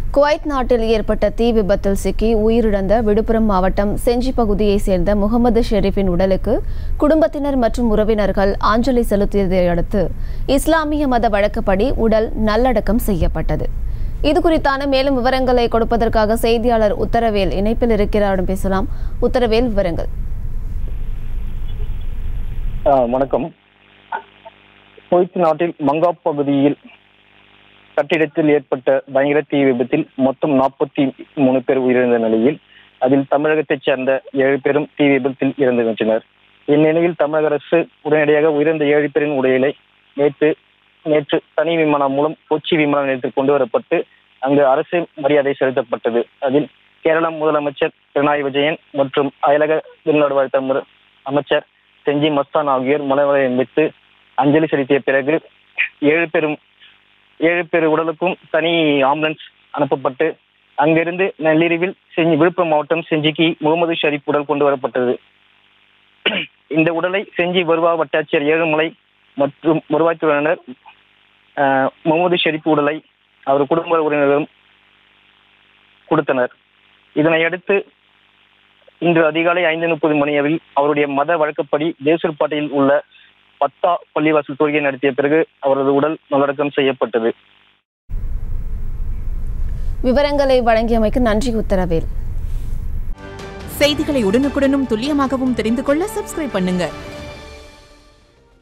Kuwait நாட்டில் ஏற்பட்ட தீ விபத்தில் சிக்கி உயிரிழந்த விழுப்புரம் மாவட்டம் செஞ்சி பகுதியைச் சேர்ந்த முகமது ஷெரீஃபின் உடலுக்கு குடும்பத்தினர் மற்றும் உறவினர்கள் அஞ்சலி செலுத்தியதை அடுத்து இஸ்லாமிய மத வழக்கப்படி உடல் நல்லடக்கம் செய்யப்பட்டது இது குறித்தான மேலும் விவரங்களை கொடுப்பதற்காக செய்தியாளர் உத்தரவேல் இணைப்பில் இருக்கிறாரிடம் பேசலாம் உத்தரவேல் விவரங்கள் ஆ, வணக்கம் குவைத் நாட்டில் மங்காப் பகுதியில் கட்டிடத்தில் ஏற்பட்ட பயங்கர தீ விபத்தில் மொத்தம் நாற்பத்தி மூணு பேர் உயிரிழந்த நிலையில் அதில் தமிழகத்தைச் சேர்ந்த ஏழு பேரும் தீ விபத்தில் இறந்துகின்றனர் இந்நிலையில் தமிழக அரசு உடனடியாக உயிரிழந்த ஏழு பேரின் உடலை நேற்று நேற்று தனி விமானம் மூலம் கொச்சி விமான நிலையத்தில் கொண்டு வரப்பட்டு அங்கு அரசு மரியாதை செலுத்தப்பட்டது அதில் கேரள முதலமைச்சர் பினராயி விஜயன் மற்றும் அயலக வெளிநாடு வாழ்த்த மு- அமைச்சர் செஞ்சி மஸ்தான் ஆகியோர் மலர்வரை வைத்து அஞ்சலி செலுத்திய பிறகு ஏழு பேரும் ஏழு பேர் உடலுக்கும் தனி ஆம்புலன்ஸ் அனுப்பப்பட்டு அங்கிருந்து நள்ளிரவில் செஞ்சி விழுப்புரம் மாவட்டம் செஞ்சிக்கு முகமது ஷரீப் உடல் கொண்டு வரப்பட்டது இந்த உடலை செஞ்சி வருவா வட்டாட்சியர் ஏழுமலை மற்றும் வருவாய்த்துறையினர் ஆஹ், முகமது ஷெரீப் உடலை அவர் குடும்ப உறவினர்களும் கொடுத்தனர் இதனை அடுத்து இன்று அதிகாலை ஐந்து முப்பது மணியளவில் அவருடைய மத வழக்கப்படி தேசூர்பாட்டையில் உள்ள பத்தா பள்ளிவாசல் தொழுகை நடத்திய பிறகு அவரது உடல் நல்லடக்கம் செய்யப்பட்டது விவரங்களை வழங்கியமைக்கு நன்றி உத்தரவேல் செய்திகளை உடனுக்குடனும் துல்லியமாகவும் தெரிந்து கொள்ள சப்ஸ்கிரைப் பண்ணுங்க